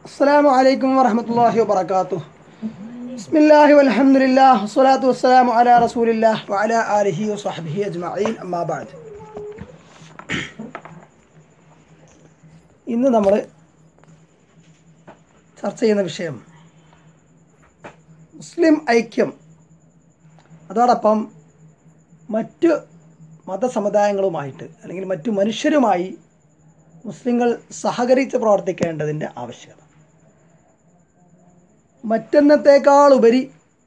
السلام عليكم ورحمة الله وبركاته بسم الله والحمد لله والصلاة والسلام على رسول الله وعلى آله وصحبه أجمعين أما بعد ഇന്ന് നമ്മൾ ചർച്ച ചെയ്യുന്ന വിഷയം മുസ്ലിം ഐക്യം അതോടൊപ്പം മറ്റ് മതസമുദായങ്ങളുമായിട്ട് അല്ലെങ്കിൽ മറ്റു മനുഷ്യരുമായി മുസ്ലിങ്ങൾ സഹകരിച്ച് പ്രവർത്തിക്കേണ്ടതിൻ്റെ ആവശ്യകത മറ്റെന്നത്തേക്കാൾ ഉപരി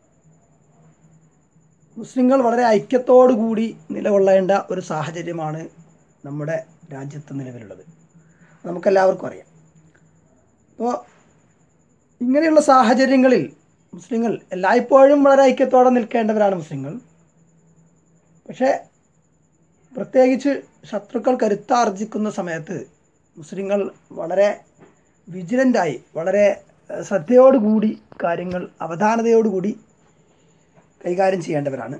മുസ്ലിങ്ങൾ വളരെ ഐക്യത്തോടു കൂടി നിലകൊള്ളേണ്ട ഒരു സാഹചര്യമാണ് നമ്മുടെ രാജ്യത്ത് നിലവിലുള്ളത് നമുക്കെല്ലാവർക്കും അറിയാം അപ്പോൾ ഇങ്ങനെയുള്ള സാഹചര്യങ്ങളിൽ മുസ്ലിങ്ങൾ എല്ലായ്പ്പോഴും വളരെ ഐക്യത്തോടെ നിൽക്കേണ്ടവരാണ് മുസ്ലിങ്ങൾ പക്ഷേ പ്രത്യേകിച്ച് ശത്രുക്കൾ കരുത്താർജിക്കുന്ന സമയത്ത് മുസ്ലിങ്ങൾ വളരെ വിജിലൻ്റായി വളരെ ഏഹ്, ശ്രദ്ധയോടുകൂടി കാര്യങ്ങൾ അവധാനതയോടുകൂടി കൈകാര്യം ചെയ്യേണ്ടവരാണ്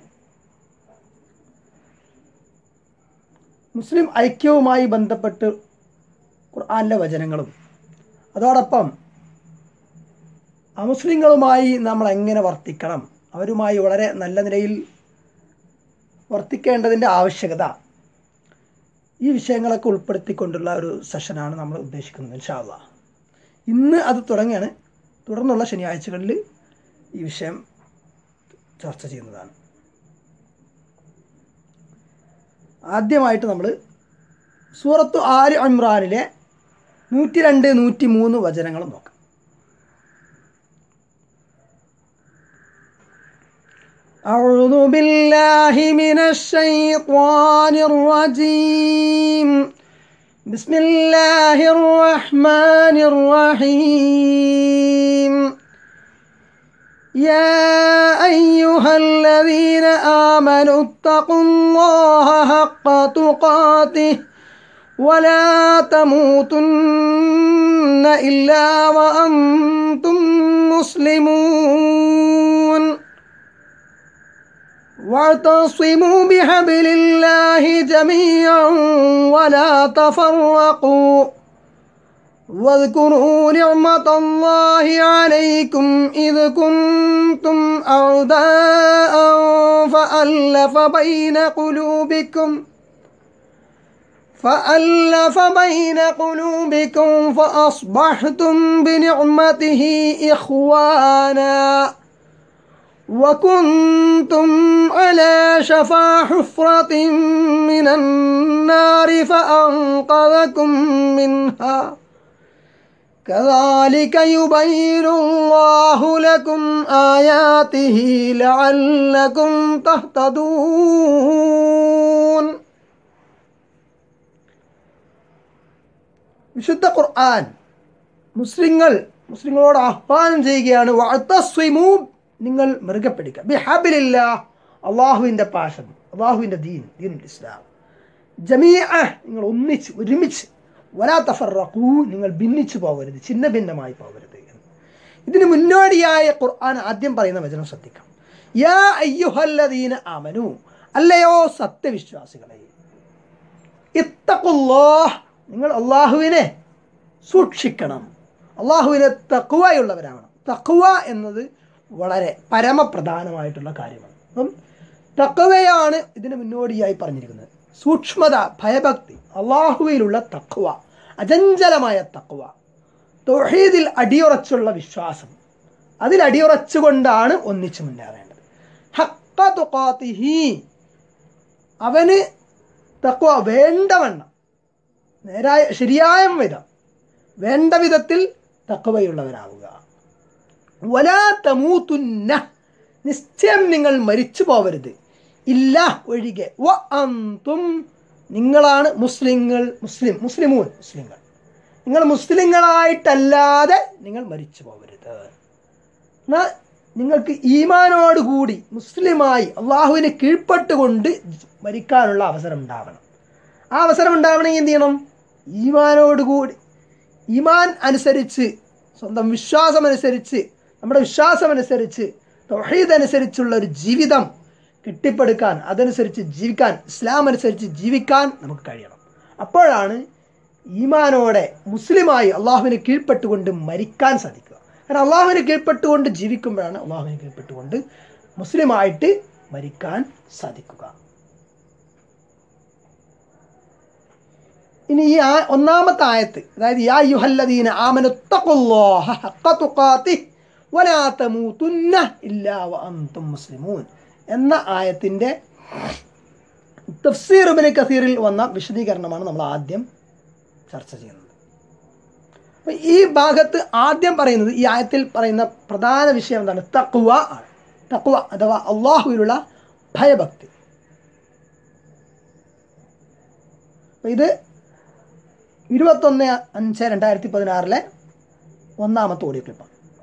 മുസ്ലിം ഐക്യവുമായി ബന്ധപ്പെട്ട് ഖുർആനിലെ വചനങ്ങളും അതോടൊപ്പം അമുസ്ലിങ്ങളുമായി നമ്മൾ എങ്ങനെ വർത്തിക്കണം അവരുമായി വളരെ നല്ല നിലയിൽ വർത്തിക്കേണ്ടതിൻ്റെ ആവശ്യകത ഈ വിഷയങ്ങളൊക്കെ ഉൾപ്പെടുത്തിക്കൊണ്ടുള്ള ഒരു സെഷനാണ് നമ്മൾ ഉദ്ദേശിക്കുന്നത് ഇൻഷാല്ല ഇന്ന് അത് തുടങ്ങിയാണ് തുടർന്നുള്ള ശനിയാഴ്ചകളിൽ ഈ വിഷയം ചർച്ച ചെയ്യുന്നതാണ് ആദ്യമായിട്ട് നമ്മൾ സൂറത്തു ആര് ഇമ്രാനിലെ നൂറ്റി രണ്ട് നൂറ്റി മൂന്ന് വചനങ്ങൾ നോക്കാം أعوذ بالله من الشيطان الرجيم بسم الله الرحمن الرحيم يا أيها الذين آمنوا اتقوا الله حق تقاته ولا تموتن إلا وأنتم مسلمون واعتصموا بحبل الله جميعا ولا تفرقوا واذكروا نعمة الله عليكم إذ كنتم أعداء فألف بين قلوبكم فألف بين قلوبكم فأصبحتم بنعمته إخوانا وكنتم على شفا حفرة من النار فأنقذكم منها كذلك يبين الله لكم آياته لعلكم تهتدون വിശുദ്ധ ഖുർആൻ മുസ്ലിങ്ങൾ മുസ്ലിങ്ങളോട് ആഹ്വാനം ചെയ്യുകയാണ് വഅത്തസ്വിമു നിങ്ങൾ മുറുകെ പിടിക്കുക ബിഹാബിലില്ല അള്ളാഹുവിൻ്റെ പാശം അള്ളാഹുവിൻ്റെ ദീൻ ദീനുൽ ഇസ്ലാം ജമീഅ നിങ്ങൾ ഒന്നിച്ച് ഒരുമിച്ച് വലാ തഫറഖൂ നിങ്ങൾ ഭിന്നിച്ചു പോകരുത് ഛിന്ന ഭിന്നമായി പോകരുത് എന്ന്. ഇതിന് മുന്നോടിയായ ഖുർആൻ ആദ്യം പറയുന്ന വചനം ശ്രദ്ധിക്കാം യാ അയ്യുഹല്ലദീന ആമനു അല്ലയോ സത്യവിശ്വാസികളെ ഇത്തഖുല്ലാഹ് നിങ്ങൾ അള്ളാഹുവിനെ സൂക്ഷിക്കണം അള്ളാഹുവിനെ തക്കുവയുള്ളവരാവണം തക്കുവ എന്നത് വളരെ പരമപ്രധാനമായിട്ടുള്ള കാര്യമാണ് അപ്പം തക്കവയാണ് ഇതിന് മുന്നോടിയായി പറഞ്ഞിരിക്കുന്നത് സൂക്ഷ്മത ഭയഭക്തി അള്ളാഹുവിലുള്ള തക്കുവ അചഞ്ചലമായ തക്കുവ തൊഹീദിൽ അടിയുറച്ചുള്ള വിശ്വാസം അതിൽ അടിയുറച്ചുകൊണ്ടാണ് ഒന്നിച്ചു മുന്നേറേണ്ടത് ഹക്ക തുഖാത്തിഹി അവന് തക്കുവ വേണ്ടവണ്ണം നേരായ ശരിയായ വിധം വേണ്ട വിധത്തിൽ തക്കവയുള്ളവരാവുക വലാ തമൂത്തുന്ന നിശ്ചയം നിങ്ങൾ മരിച്ചു പോവരുത് ഇല്ല ഒഴികെ വ അന്തും നിങ്ങളാണ് മുസ്ലിങ്ങൾ മുസ്ലിം മുസ്ലിമൂൻ മുസ്ലിങ്ങൾ നിങ്ങൾ മുസ്ലിങ്ങളായിട്ടല്ലാതെ നിങ്ങൾ മരിച്ചു പോവരുത് എന്നാൽ നിങ്ങൾക്ക് ഈമാനോടുകൂടി മുസ്ലിമായി അള്ളാഹുവിനെ കീഴ്പ്പെട്ടുകൊണ്ട് മരിക്കാനുള്ള അവസരം ഉണ്ടാവണം ആ അവസരം ഉണ്ടാവണമെങ്കിൽ എന്ത് ചെയ്യണം ഈമാനോടുകൂടി ഈമാൻ അനുസരിച്ച് സ്വന്തം വിശ്വാസം അനുസരിച്ച് നമ്മുടെ വിശ്വാസം അനുസരിച്ച് തൊഹീദ് അനുസരിച്ചുള്ള ഒരു ജീവിതം കെട്ടിപ്പടുക്കാൻ അതനുസരിച്ച് ജീവിക്കാൻ ഇസ്ലാം അനുസരിച്ച് ജീവിക്കാൻ നമുക്ക് കഴിയണം അപ്പോഴാണ് ഈമാനോടെ മുസ്ലിമായി അള്ളാഹുവിന് കീഴ്പ്പെട്ടുകൊണ്ട് മരിക്കാൻ സാധിക്കുക കാരണം അള്ളാഹുവിന് കീഴ്പ്പെട്ടുകൊണ്ട് ജീവിക്കുമ്പോഴാണ് അള്ളാഹുവിന് കീഴ്പ്പെട്ടുകൊണ്ട് മുസ്ലിമായിട്ട് മരിക്കാൻ സാധിക്കുക ഇനി ഈ ആ ഒന്നാമത്തെ ആയത്ത് അതായത് യാ യുഹല്ലദീന ആമനുത്തഖുല്ലാഹ ഹഖ തുഖാതിഹ് വലാ തമൂതുന്ന ഇല്ലാ വഅൻതും മുസ്ലിമൂൻ എന്ന ആയത്തിൻ്റെ തഫ്സീർ ഇബ്നു കസീറിൽ വന്ന വിശദീകരണമാണ് നമ്മൾ ആദ്യം ചർച്ച ചെയ്യുന്നത് അപ്പോൾ ഈ ഭാഗത്ത് ആദ്യം പറയുന്നത് ഈ ആയത്തിൽ പറയുന്ന പ്രധാന വിഷയം എന്താണ് തക്വ ആണ് തക്വ അഥവാ അള്ളാഹുവിലുള്ള ഭയഭക്തി അപ്പോൾ ഇത് ഇരുപത്തൊന്ന് അഞ്ച് രണ്ടായിരത്തി പതിനാറിലെ ഒന്നാമത്തെ ഓഡിയോ ക്ലിപ്പാണ്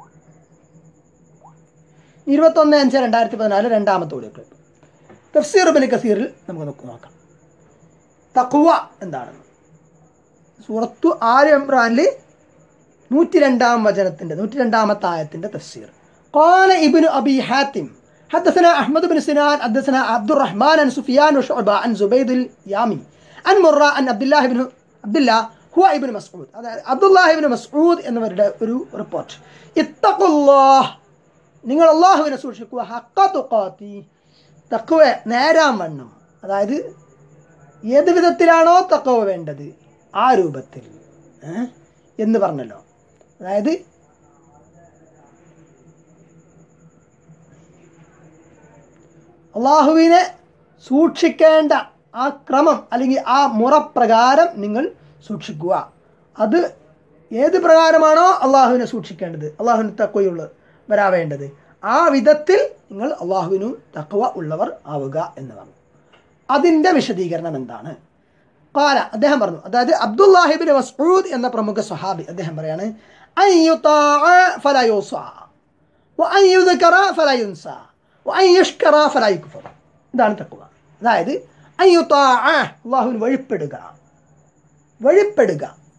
ഇരുപത്തൊന്ന് അഞ്ച് രണ്ടായിരത്തി പതിനാല് രണ്ടാമത്തെ ഓഡിയോ ക്ലിപ്പ് തഫ്സീർ ബിൻ കസീറിൽ നമുക്ക് നോക്ക് നോക്കാം തക്വ എന്താണെന്ന് സൂറത്തു ആര് ഇമ്രാനിൽ നൂറ്റി രണ്ടാം വചനത്തിൻ്റെ നൂറ്റി രണ്ടാമത്തെ ആയത്തിൻ്റെ തഫ്സീർ قال ابن أبي حاتم حدثنا أحمد بن سنان حدثنا عبد الرحمن عن سفيان وشعبة عن زبيد اليامي عن مرة عن عبد الله بن عبد الله هو ابن مسعود അതായത് അബ്ദുല്ലാഹിബിൻ മസ്ഊദ് എന്നിവരുടെ ഒരു റിപ്പോർട്ട് ഇത്തഖുല്ലാഹ് നിങ്ങൾ അള്ളാഹുവിനെ സൂക്ഷിക്കുക ഹക്ക തുക്കാത്തി തക്കുവ നേരാൻ വണ്ണം അതായത് ഏത് വിധത്തിലാണോ തക്കവ വേണ്ടത് ആ രൂപത്തിൽ ഏ? എന്ന് പറഞ്ഞല്ലോ അതായത് അള്ളാഹുവിനെ സൂക്ഷിക്കേണ്ട ആ ക്രമം അല്ലെങ്കിൽ ആ മുറപ്രകാരം നിങ്ങൾ സൂക്ഷിക്കുക അത് ഏത് പ്രകാരമാണോ അള്ളാഹുവിനെ സൂക്ഷിക്കേണ്ടത് അള്ളാഹുവിന് തക്കവയുള്ള വരാവേണ്ടത് ആ വിധത്തിൽ നിങ്ങൾ അള്ളാഹുവിനു തക്കവ ഉള്ളവർ ആവുക എന്നതാണ് അതിൻ്റെ വിശദീകരണം എന്താണ് കാല അദ്ദേഹം പറഞ്ഞു അതായത് അബ്ദുല്ലാഹിബിൻ മസ്ഊദ് എന്ന പ്രമുഖ സ്വഹാബി അദ്ദേഹം പറയാണ് "അൻ യുതാഅ ഫലാ യുസാ, വഅൻ യുദ്കറ ഫലാ യുൻസാ, വഅൻ യുഷ്കറ ഫലാ യുക്ഫർ." ഇതാണ് തക്കുവ അതായത് "അൻ യുതാഅ", അള്ളാഹുവിന് വഴിപ്പെടുക വഴിപ്പെടുക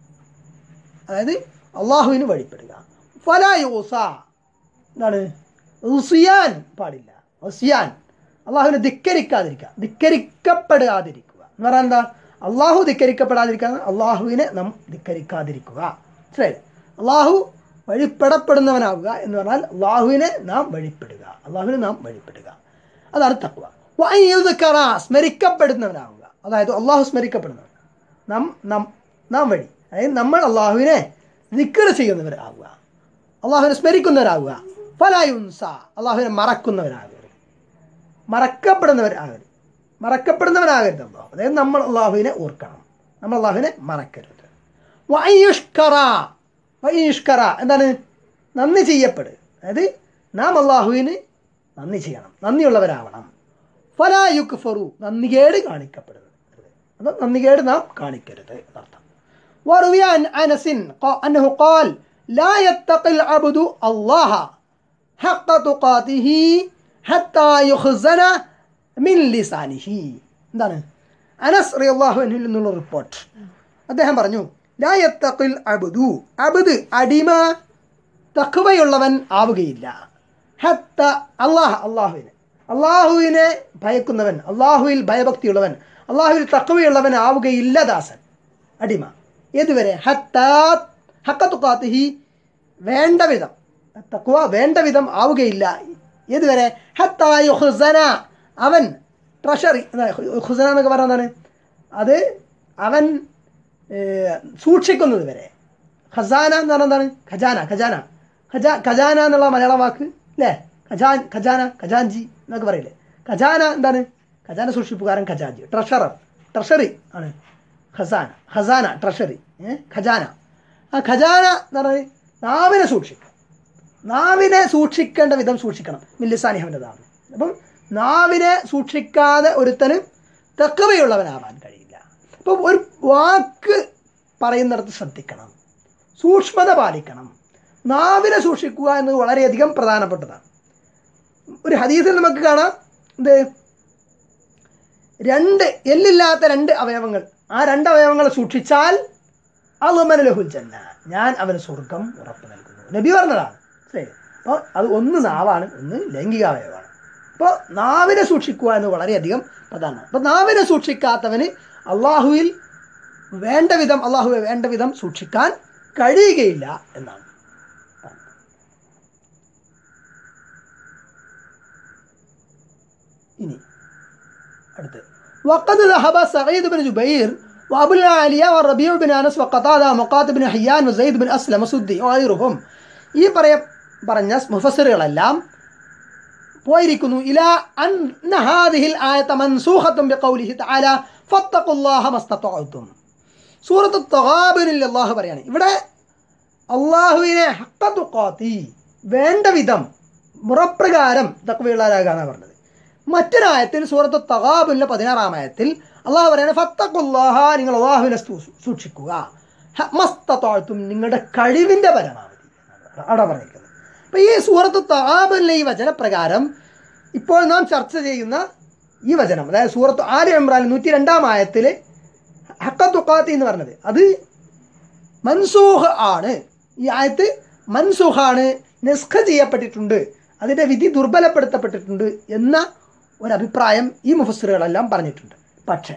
അതായത് അള്ളാഹുവിന് വഴിപ്പെടുക ഫലാ യൂസ എന്താണ് ഉസിയാൻ പാടില്ല ഉസിയാൻ അള്ളാഹുവിനെ ധിക്കരിക്കാതിരിക്കുക ധിക്കരിക്കപ്പെടാതിരിക്കുക എന്ന് പറഞ്ഞാൽ എന്താ അള്ളാഹു ധിക്കരിക്കപ്പെടാതിരിക്കുക അള്ളാഹുവിനെ നാം ധിക്കരിക്കാതിരിക്കുക മനസ്സിലായില്ലേ അള്ളാഹു വഴിപ്പെടപ്പെടുന്നവനാവുക എന്ന് പറഞ്ഞാൽ അള്ളാഹുവിനെ നാം വഴിപ്പെടുക അള്ളാഹുവിനെ നാം വഴിപ്പെടുക അതാണ് തക്വ വഅയ്യുദ്കറ, സ്മരിക്കപ്പെടുന്നവനാവുക അതായത് അള്ളാഹു സ്മരിക്കപ്പെടുന്നവൻ നാം നാം നാം വഴി അതായത് നമ്മൾ അള്ളാഹുവിനെ നിക്കറ് ചെയ്യുന്നവരാവുക അള്ളാഹുവിനെ സ്മരിക്കുന്നവരാവുക ഫലായുൻസ അള്ളാഹുവിനെ മറക്കുന്നവരാകരുത് മറക്കപ്പെടുന്നവരാകരുത് മറക്കപ്പെടുന്നവരാകരുത് അള്ളാഹു അതായത് നമ്മൾ അള്ളാഹുവിനെ ഓർക്കണം നമ്മൾ അള്ളാഹുവിനെ മറക്കരുത് വയ്യുഷ്കറ വയ്യുഷ്കറ എന്താണ് നന്ദി ചെയ്യപ്പെടുക അതായത് നാം അള്ളാഹുവിന് നന്ദി ചെയ്യണം നന്ദിയുള്ളവരാവണം ഫലായുക്ക് ഫറു നന്ദികേട് കാണിക്കപ്പെടരുത് അത് നന്ദികേട് നാം കാണിക്കരുത് എന്നർത്ഥം وروي عن أنس قا- أنه قال لا يتقي العبد الله حق تقاته حتى يخزن من لسانه എന്താണ് അനസ് റളിയല്ലാഹു അൻഹുവിൽ നിന്നുള്ള റിപ്പോർട്ട് അദ്ദേഹം പറഞ്ഞു ലാ യത്തഖിൽ അബ്ദു അബ്ദ് അടിമ തഖ്വയുള്ളവൻ ആവുകയില്ല ഹത്ത അള്ളാഹ് അള്ളാഹുവിനെ അള്ളാഹുവിനെ ഭയക്കുന്നവൻ അള്ളാഹുവിൽ ഭയഭക്തിയുള്ളവൻ അള്ളാഹുവിൽ തഖ്വയുള്ളവൻ ആവുകയില്ല ദാസൻ അടിമ ഏതുവരെ ഹത്താ ഹക്കത്തുക്കാത്തിഹി വേണ്ട വിധം തക്വ വേണ്ട വിധം ആവുകയില്ല ഏതുവരെ ഹത്തായു ഹുസന അവൻ ട്രഷറി ഹുസന എന്നൊക്കെ പറഞ്ഞാൽ എന്താണ് അത് അവൻ ഏഹ്, സൂക്ഷിക്കുന്നത് വരെ ഖസാന എന്ന് പറഞ്ഞാൽ എന്താണ് ഖജാന ഖജാന ഖജാ ഖജാന എന്നുള്ള മലയാള വാക്ക് അല്ലേ ഖജാൻ ഖജാന ഖജാൻജി എന്നൊക്കെ പറയില്ലേ ഖജാന എന്താണ് ഖജാന സൂക്ഷിപ്പുകാരൻ ഖജാൻജി ട്രഷറർ ട്രഷറി ആണ് ഖസാന ഖസാന ട്രഷറി ഏ ഖജാന ആ ഖജാന എന്ന് പറഞ്ഞാൽ നാവിനെ സൂക്ഷിക്കും നാവിനെ സൂക്ഷിക്കേണ്ട വിധം സൂക്ഷിക്കണം മില്ലിസാനിഹമിൻ്റെതാണ് അപ്പം നാവിനെ സൂക്ഷിക്കാതെ ഒരുത്തന് തെക്കവയുള്ളവനാവാൻ കഴിയില്ല അപ്പം ഒരു വാക്ക് പറയുന്നിടത്ത് ശ്രദ്ധിക്കണം സൂക്ഷ്മത പാലിക്കണം നാവിനെ സൂക്ഷിക്കുക എന്നത് വളരെയധികം പ്രധാനപ്പെട്ടതാണ് ഒരു ഹദീസിൽ നമുക്ക് കാണാം എന്ത് രണ്ട് എല്ലില്ലാത്ത രണ്ട് അവയവങ്ങൾ ആ രണ്ട് അവയവങ്ങളെ സൂക്ഷിച്ചാൽ അളുമനലഹുൽ ജന്ന ഞാൻ അവന് സ്വർഗം ഉറപ്പ് നൽകുന്നു നബി പറഞ്ഞതാണ് ശരി അപ്പോൾ അത് ഒന്ന് നാവാണ് ഒന്ന് ലൈംഗികാവയവമാണ് അപ്പോൾ നാവിനെ സൂക്ഷിക്കുക എന്ന് വളരെയധികം പ്രധാനമാണ് അപ്പോൾ നാവിനെ സൂക്ഷിക്കാത്തവന് അള്ളാഹുവിൽ വേണ്ട വിധം അള്ളാഹുവെ വേണ്ട വിധം സൂക്ഷിക്കാൻ കഴിയുകയില്ല എന്നാണ് ഇനി അടുത്ത് وقد ذهب سعيد بن جبير وابو العالية والربيع بن انس وقتادة ومقاتل بن حيان وزيد بن اسلم وسدي وغيرهم ഈ പറയ പറഞ്ഞ മുഫസ്സിറുകളെല്ലാം പോയിരിക്കുന്നു ഇല അന്ന ഹാദിഹിൽ ആയത മൻസൂഖത്തും ബിഖൗലിഹി തആല ഫത്തഖുല്ലാഹ മസ്തതഅതും സൂറത്ത് തഗാബുനിൽ അല്ലാഹു പറയാണ് ഇവിടെ അള്ളാഹുവിനെ ഹക്ക തുഖാത്തി വേണ്ട വിധം മുറപ്രകാരം തക്വയുള്ളവരാകാന്നാണ് പറഞ്ഞത് മറ്റൊരായത്തിൽ സൂറത്ത് തഗാബുലിന്റെ പതിനാറാം ആയത്തിൽ അള്ളാഹു പറയാണ് ഫത്തഖുല്ലാഹ നിങ്ങൾ അള്ളാഹുവിനെ സൂ- സൂക്ഷിക്കുക ഹ- മസ്തതഅതും നിങ്ങളുടെ കഴിവിന്റെ പരമാവധി എന്നാണ് അവിടെ പറഞ്ഞിരിക്കുന്നത് അപ്പൊ ഈ സൂറത്ത് തഗാബുലിലെ ഈ വചനപ്രകാരം ഇപ്പോൾ നാം ചർച്ച ചെയ്യുന്ന ഈ വചനം അതായത് സൂറത്ത് ആല് ഇമ്രാൻ നൂറ്റി രണ്ടാം ആയത്തിൽ ഹക്കത്തുക്കാത്തി എന്ന് പറഞ്ഞത് അത് മൻസൂഹ് ആണ് ഈ ആയത്ത് മൻസൂഹാണ് നിസ്ഖ ചെയ്യപ്പെട്ടിട്ടുണ്ട് അതിൻ്റെ വിധി ദുർബലപ്പെടുത്തപ്പെട്ടിട്ടുണ്ട് എന്ന ഒരഭിപ്രായം ഈ മുഫസ്സിറുകളെല്ലാം പറഞ്ഞിട്ടുണ്ട് പക്ഷേ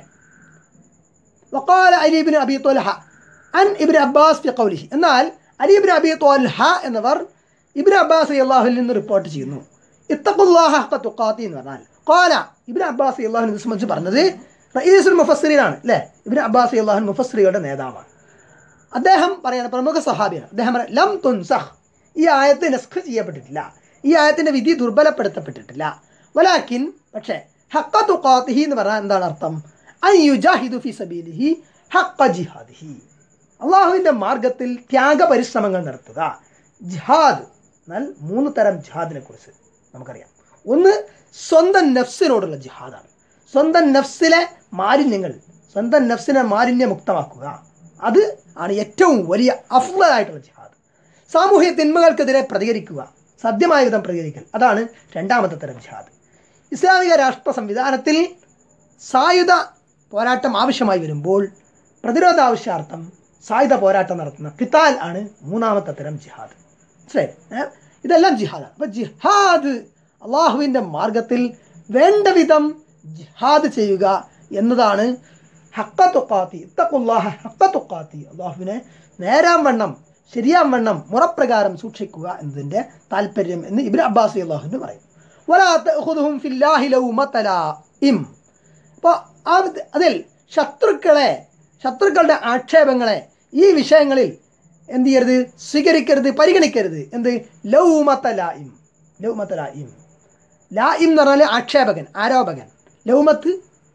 വക്കാല അലീബിൻ അബി തൊൽഹ അൻ ഇബിൻ അബ്ബാസ് ഫി ഖൗലിഹി എന്നാൽ അലീബിൻ അബി തൊൽഹ എന്നിവർ ഇബിൻ അബ്ബാസ് അള്ളാഹുവിൽ നിന്ന് റിപ്പോർട്ട് ചെയ്യുന്നു ഇത്തഖുല്ലാഹ ഹഖ തുഖാത്തി എന്ന് പറഞ്ഞാൽ ഖാല ഇബ്നു അബ്ബാസ് അള്ളാഹുവിനെ സംബന്ധിച്ച് പറഞ്ഞത് റഈസുൽ മുഫസ്സിരീനാണ് അല്ലേ ഇബ്നു അബ്ബാസ് അള്ളാഹു മുഫസ്സിറികളുടെ നേതാവാണ് അദ്ദേഹം പറയാണ് പ്രമുഖ സഹാബിയാണ് അദ്ദേഹം പറയാം ലം തുൻസഹ് ഈ ആയത്ത് നസ്ഖ് ചെയ്യപ്പെട്ടിട്ടില്ല ഈ ആയത്തിന്റെ വിധി ദുർബലപ്പെടുത്തപ്പെട്ടിട്ടില്ല വലാക്കിൻ പക്ഷേ ഹക്ക തുഖാത്തിഹി എന്ന് പറഞ്ഞാൽ എന്താണ് അർത്ഥം അൻ യുജാഹിദു ഫി സബീലിഹി ഹക്ക ജിഹാദിഹി അള്ളാഹുവിൻ്റെ മാർഗത്തിൽ ത്യാഗപരിശ്രമങ്ങൾ നടത്തുക ജിഹാദ് എന്നാൽ മൂന്ന് തരം ജിഹാദിനെ കുറിച്ച് നമുക്കറിയാം ഒന്ന് സ്വന്തം നഫ്സിനോടുള്ള ജിഹാദാണ് സ്വന്തം നഫ്സിലെ മാലിന്യങ്ങൾ സ്വന്തം നഫ്സിനെ മാലിന്യമുക്തമാക്കുക അത് ആണ് ഏറ്റവും വലിയ അഫ്ലായിട്ടുള്ള ജിഹാദ് സാമൂഹ്യ തിന്മകൾക്കെതിരെ പ്രതികരിക്കുക സത്യമായ വിധം പ്രതികരിക്കൽ അതാണ് രണ്ടാമത്തെ തരം ജിഹാദ് ഇസ്ലാമിക രാഷ്ട്ര സംവിധാനത്തിൽ സായുധ പോരാട്ടം ആവശ്യമായി വരുമ്പോൾ പ്രതിരോധ ആവശ്യാർത്ഥം സായുധ പോരാട്ടം നടത്തുന്ന കിതാൽ ആണ് മൂന്നാമത്തെ തരം ജിഹാദ് മനസ്സിലായി ഏ? ഇതെല്ലാം ജിഹാദാണ് അപ്പൊ ജിഹാദ് അള്ളാഹുവിൻ്റെ മാർഗത്തിൽ വേണ്ട വിധം ജിഹാദ് ചെയ്യുക എന്നതാണ് ഹക്ക തുക്കാത്തി ഇത്തക്കുല്ലാഹ ഹക്ക തുക്കാത്തി അള്ളാഹുവിനെ നേരാം വണ്ണം ശരിയാം വണ്ണം മുറപ്രകാരം സൂക്ഷിക്കുക എന്നതിൻ്റെ താല്പര്യം എന്ന് ഇബിൻ അബ്ബാസ് അള്ളാഹുവിന് പറയും ولا تأخذهم في الله لومة لائم അപ്പോൾ ആ വിധ- അതിൽ ശത്രുക്കളെ ശത്രുക്കളുടെ ആക്ഷേപങ്ങളെ ഈ വിഷയങ്ങളിൽ എന്ത് ചെയ്യരുത് സ്വീകരിക്കരുത് പരിഗണിക്കരുത് എന്ത് ലൗമത്ത ലായിം ലൗമത്ത ലായിം ലായിം എന്ന് പറഞ്ഞാൽ ആക്ഷേപകൻ ആരോപകൻ ലൗമത്ത്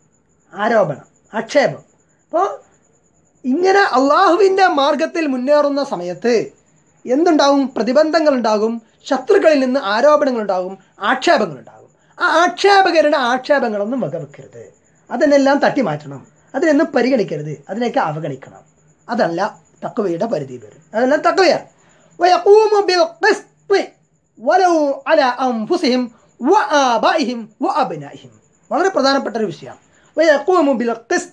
ആരോപണം ആക്ഷേപം അപ്പോൾ ഇങ്ങനെ അള്ളാഹുവിൻ്റെ മാർഗത്തിൽ മുന്നേറുന്ന സമയത്ത് എന്തുണ്ടാവും പ്രതിബന്ധങ്ങൾ ഉണ്ടാകും ശത്രുക്കളിൽ നിന്ന് ആരോപണങ്ങൾ ഉണ്ടാകും ആക്ഷേപങ്ങൾ ഉണ്ടാകും ആ ആക്ഷേപകരുടെ ആക്ഷേപങ്ങളൊന്നും വകവെക്കരുത് അതിനെല്ലാം തട്ടി മാറ്റണം അതിനൊന്നും പരിഗണിക്കരുത് അതിനെയൊക്കെ അവഗണിക്കണം അതല്ല തക്കവയുടെ പരിധിയിൽ വരും അതെല്ലാം തക്കവയാണ് ويقوم بالقسط ولو على أنفسهم وآبائهم وأبنائهم വളരെ പ്രധാനപ്പെട്ട ഒരു വിഷയമാണ് ويقوم بالقسط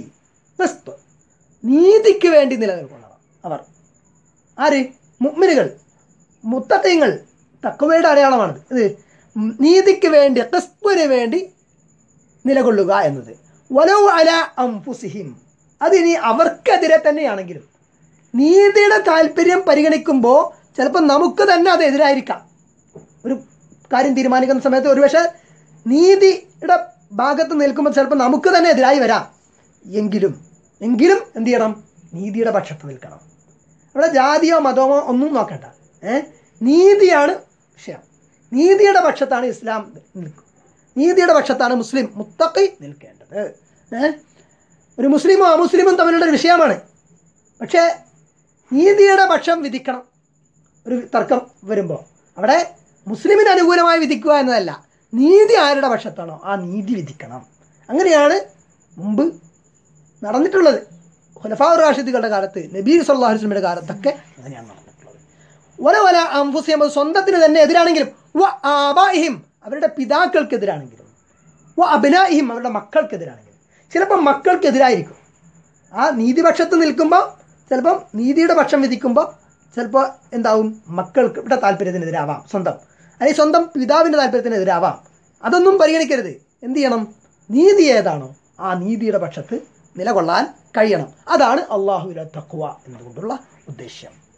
قسط നീതിക്ക് വേണ്ടി നിലനിൽക്കുന്നവർ അവർ ആര് മുഅ്മിനുകൾ മുത്തക്കയങ്ങൾ തക്കവയുടെ അടയാളമാണിത് ഇത് നീതിക്ക് വേണ്ടി ക്രിസ്തുവിന് വേണ്ടി നിലകൊള്ളുക എന്നത് വലവ് അല അംഫുസിഹിം അതിനി അവർക്കെതിരെ തന്നെയാണെങ്കിലും നീതിയുടെ താല്പര്യം പരിഗണിക്കുമ്പോൾ ചിലപ്പോൾ നമുക്ക് തന്നെ അത് എതിരായിരിക്കാം ഒരു കാര്യം തീരുമാനിക്കുന്ന സമയത്ത് ഒരുപക്ഷെ നീതിയുടെ ഭാഗത്ത് നിൽക്കുമ്പോൾ ചിലപ്പോൾ നമുക്ക് തന്നെ എതിരായി വരാം എങ്കിലും എങ്കിലും എന്ത് ചെയ്യണം നീതിയുടെ പക്ഷത്ത് നിൽക്കണം അവിടെ ജാതിയോ മതമോ ഒന്നും നോക്കണ്ട ഏ നീതിയാണ് വിഷയം നീതിയുടെ പക്ഷത്താണ് ഇസ്ലാം നിൽക്കുക നീതിയുടെ പക്ഷത്താണ് മുസ്ലിം മുത്തഖി നിൽക്കേണ്ടത് ഏ ഒരു മുസ്ലിമും അമുസ്ലിമും തമ്മിലുള്ള ഒരു വിഷയമാണ് പക്ഷേ നീതിയുടെ പക്ഷം വിധിക്കണം ഒരു തർക്കം വരുമ്പോൾ അവിടെ മുസ്ലിമിന് അനുകൂലമായി വിധിക്കുക എന്നതല്ല നീതി ആരുടെ പക്ഷത്താണോ ആ നീതി വിധിക്കണം അങ്ങനെയാണ് മുമ്പ് നടന്നിട്ടുള്ളത് ഖുലഫാ റാഷിദുകളുടെ കാലത്ത് നബീ സല്ലാഹു വസ്ലമിയുടെ കാലത്തൊക്കെ അങ്ങനെയാണ് നടന്നിട്ടുള്ളത് ഒല ഒല അംഫുസിയം സ്വന്തത്തിന് തന്നെ എതിരാണെങ്കിലും വ ആബാഹിം അവരുടെ പിതാക്കൾക്കെതിരാണെങ്കിലും വ അബിനാഹിം അവരുടെ മക്കൾക്കെതിരാണെങ്കിലും ചിലപ്പോൾ മക്കൾക്കെതിരായിരിക്കും ആ നീതിപക്ഷത്ത് നിൽക്കുമ്പോൾ ചിലപ്പം നീതിയുടെ പക്ഷം വിധിക്കുമ്പോൾ ചിലപ്പോൾ എന്താവും മക്കൾക്ക് ഇവിടെ താല്പര്യത്തിനെതിരാവാം സ്വന്തം അല്ലെങ്കിൽ സ്വന്തം പിതാവിൻ്റെ താല്പര്യത്തിനെതിരാവാം അതൊന്നും പരിഗണിക്കരുത് എന്ത് ചെയ്യണം നീതി ഏതാണോ ആ നീതിയുടെ പക്ഷത്ത് നിലകൊള്ളാൻ കഴിയണം അതാണ് അള്ളാഹുവിലെ തക്വ എന്നതുകൊണ്ടുള്ള ഉദ്ദേശ്യം